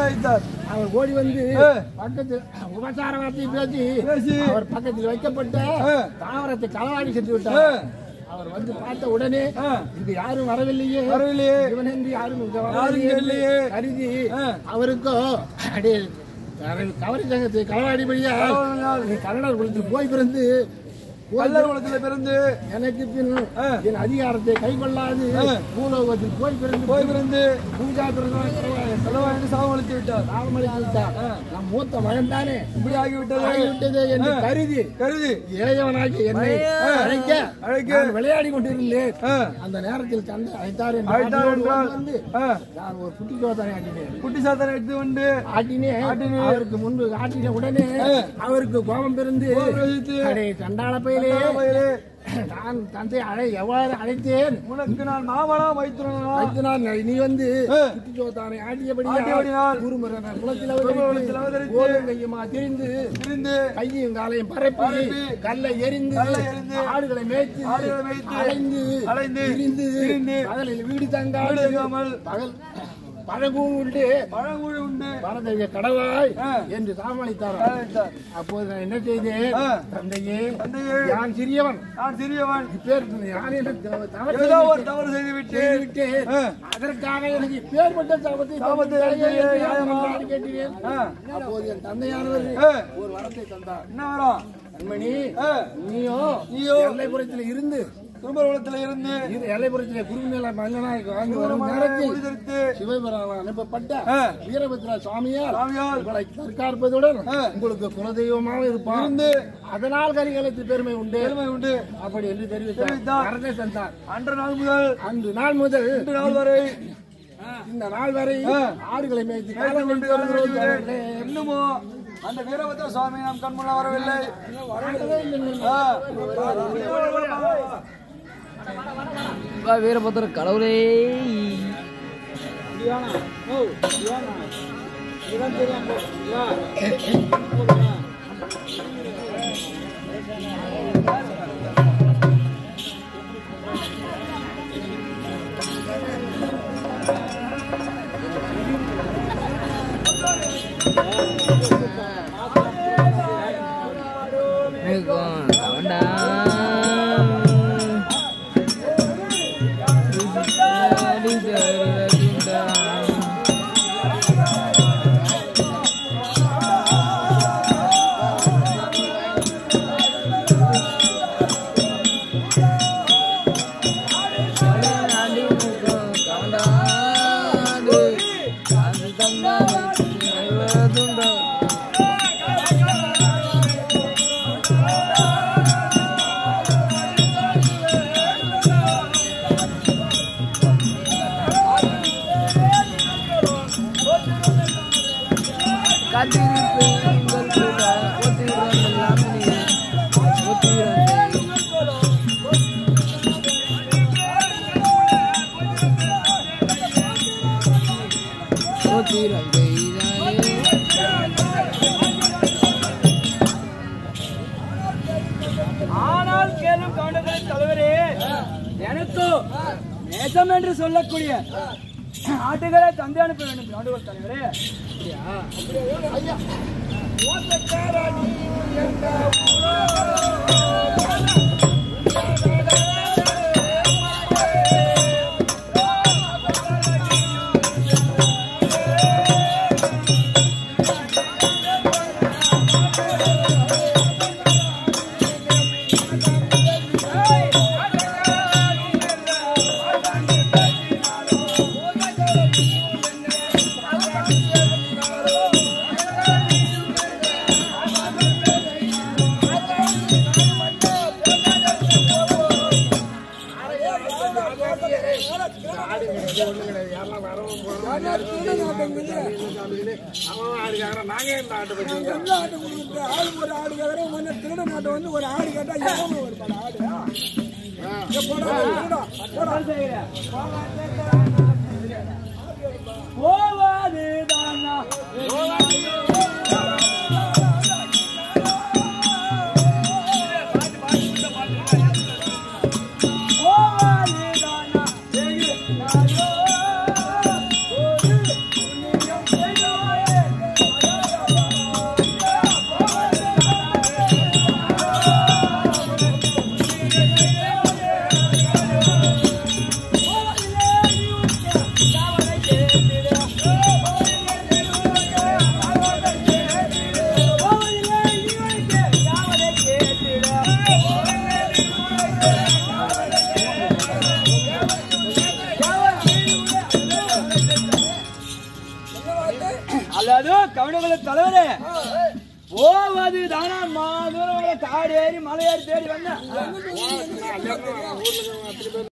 வைத்தார். அவர் ஓடி வந்து ஆ. பக்கத்து உபசார வார்த்தை பேசி பேசி. அவர் பக்கத்தில் வைக்கப்பட்ட ஆ. தாவரத்தை களவாடி சென்று ஆ. விட்டார் அவர் வந்து பார்த்த உடனே ஆ. இங்கு யாரும் வரவில்லையே வரவில்லையே. இவன் என்று யாரும் இங்கு யாரும் வரவில்லையே இங்கு இல்லையே. என்று கருதி ஆ. அவருக்கோ அடே கவரி சங்கத்தை களவாடிபடியா களவாடினால் நீ கன்னடர் குலத்தில் போய் பிறந்து போய் கல்லர் குலத்தில் பிறந்து எனக்கு பின் ஆ. என் அதிகாரத்தை கைக்கொள்ளாது ஆ. பூலோகத்தில் போய் பிறந்து போய் பிறந்து பூஜா பிறந்த செலவாய்ந்து சாவமளித்து விட்டார் ராமலிங்க விட்டார் நம் மூத்த மகன் தானே இப்படி ஆகிவிட்டது ஆகிவிட்டது என்று ஆ. கருதி கருதி இளையவனாகி என்னை அழைக்க அழைக்க. நான் விளையாடி கொண்டிருந்தேன் ஆ. அந்த நேரத்தில் தந்தை அழைத்தார் என்று அழைத்தார் ஆட்டினோடு என்றால் வந்து ஆ, நான் ஒரு குட்டி சோதனை ஆட்டினேன் குட்டி சாத்தனை எடுத்து கொண்டு ஆட்டினேன் ஆட்டினேன். அவருக்கு முன்பு ஆட்டின உடனே ஆ. அவருக்கு கோபம் பிறந்து பிரசித்து அடே கண்டாள பயிலே வயலே நான் தந்தை அழை எவ்வாறு அழைத்தேன் உனக்கு நான் மாமலாம் வைத்துறனா அடுத்த நாள் நீ வந்து ஆ. குட்டி சோத்தானை ஆட்டியபடியா ஆட்டியபடியால் குருமுருகன் குலத்தில் குலத்தில் அவதரித்து அவதரித்து கோலும் கையுமா திரிந்து திரிந்து கையும் காலையும் பரப்பி பரப்பி, கல்லை எரிந்து கல்லை எறிந்து, ஆடுகளை மேய்த்து ஆடுகளை மேய்த்து, அலைந்து அலைந்து, திரிந்து திரிந்து, பகலில் வீடு வீடு தங்காமல் தங்காமல், பகல் பழகூர் உண்டு பழங்குழி உண்டு பரதவிய கடவாய் ஆ. என்று தாமளித்தார் அழைத்தார். அப்போது நான் என்ன செய்தேன் ஆ. தந்தையே தந்தையே, யான் சிறியவன் நான் சிறியவன் இப்பேர் யான் என்று தவறு ஏதோ ஒரு செய்து தவறு செய்து விட்டு விட்டேன் ஆ. அதற்காக எனக்கு இப்பேற்பட்ட சாபத்தை சாபத்தை தந்தாயே என்று தந்தாயே, நான் நியாயமா? மன்றாடி கேட்டேன் ஆ, அப்போது என் தந்தையானவர் ஆ, ஒரு வரத்தை தந்தார் என்ன வரும் கண்மணி ஆ, நீயோ நீயோ எல்லைப்புறத்தில் இருந்து குடும்பத்துல இருந்து இது எல்லைப்புறத்தில் குருநில மன்னனாக வாழ்ந்து வரும் நேரத்தில் முடிதெடுத்து சிவபெருமான் அனுப்பப்பட்ட ஆ. வீரபத்ரா சுவாமியார் சாமியார் உங்களை தற்காப்பதுடன் ஆ. உங்களுக்கு குலதெய்வமாக இருப்பான் இருந்து அதனால் கரிகாலத்து பெருமை உண்டு பெருமை உண்டு அப்படி என்று தெரிவித்தார் தெரிவித்தார். வரத்தை தந்தார் அன்று நாள் முதல் அன்று நாள் முதல் இன்று நாள் வரை இந்த நாள் வரை ஆ. ஆடுகளை மேய்த்து மேய்த்து காலம் கொண்டு கொண்டு வருகிறோம் வருகிறோம். அவர்களே. இன்னுமோ அந்த வீரபத்ர சுவாமி நம் கண்முன்ன வரவில்லை வரவே இல்லை. ஆ. வீரபத்திர கடவுளே ஆனால் கேளும் கவுண்டர்களின் தலைவரே எனக்கு நேசம் என்று சொல்லக்கூடிய ஆட்டுகளை தந்தை அனுப்ப வேண்டும் கவுண்டர் தலைவரே ஆடு மேய்க்க ஒண்ணும் கிடையாது. யாரெல்லாம் வரவும் போறவும் அவன் ஆடுக்காரன், நாங்க இந்த ஆட்டை பத்தி போவாது தானா போவாது தானா நாயோ ஒரு புண்ணியம் செய்தவரே அல்லது கவனகுல தலைவரே போவது தானா மாதூரம் காடு ஏறி மலை ஏறி தேடி வந்தேன் ஊர்ல